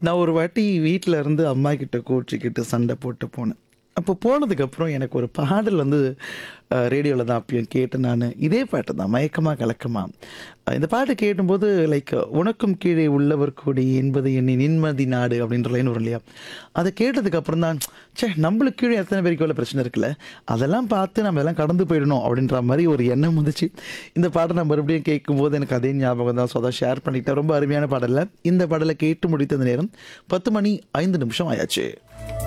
நான் ஒரு வாட்டி வீட்ல இருந்து அம்மா கிட்ட கோச்சிக்கிட்டு சண்டை போட்டு போனேன். அப்போ போனதுக்கப்புறம் எனக்கு ஒரு பாடல் வந்து அ ரேடியோல தான் அப்பயும் கேட்டேன் நானு. இதே பாட்டு தான் மயக்கமா கலக்கமா. அ இந்த பாட்டு கேட்டும்போது லைக் "உனக்கும் கீழே உள்ளவர் கோடி என்பது எண்ணி நிம்மதி நாடு" அப்படின்ற லைன் வரும் இல்லையா? அத கேட்டதுக்கு அப்புறம் தான் ச்சே! நம்மளுக்கு கீழ எத்தனை பேருக்கு எவ்வளோ பிரச்சனை இருக்குல்ல. அதெல்லாம் பார்த்து நம்ம எல்லாம் கடந்து போயிடணும் அப்படின்ற மாரி ஒரு எண்ணம் வந்துச்சு. இந்த பாட்ட நான் மறுபடியும் கேட்கும்போது எனக்கு அதே ஞாபகம் தான். ஸோ அதான் ஷேர் பண்ணிக்கிட்டேன். ரொம்ப அருமையான பாடல்ல. இந்த பாடல கேட்டு முடித்த நேரம் 10 மணி 5 நிமிஷம் ஆயாச்சு.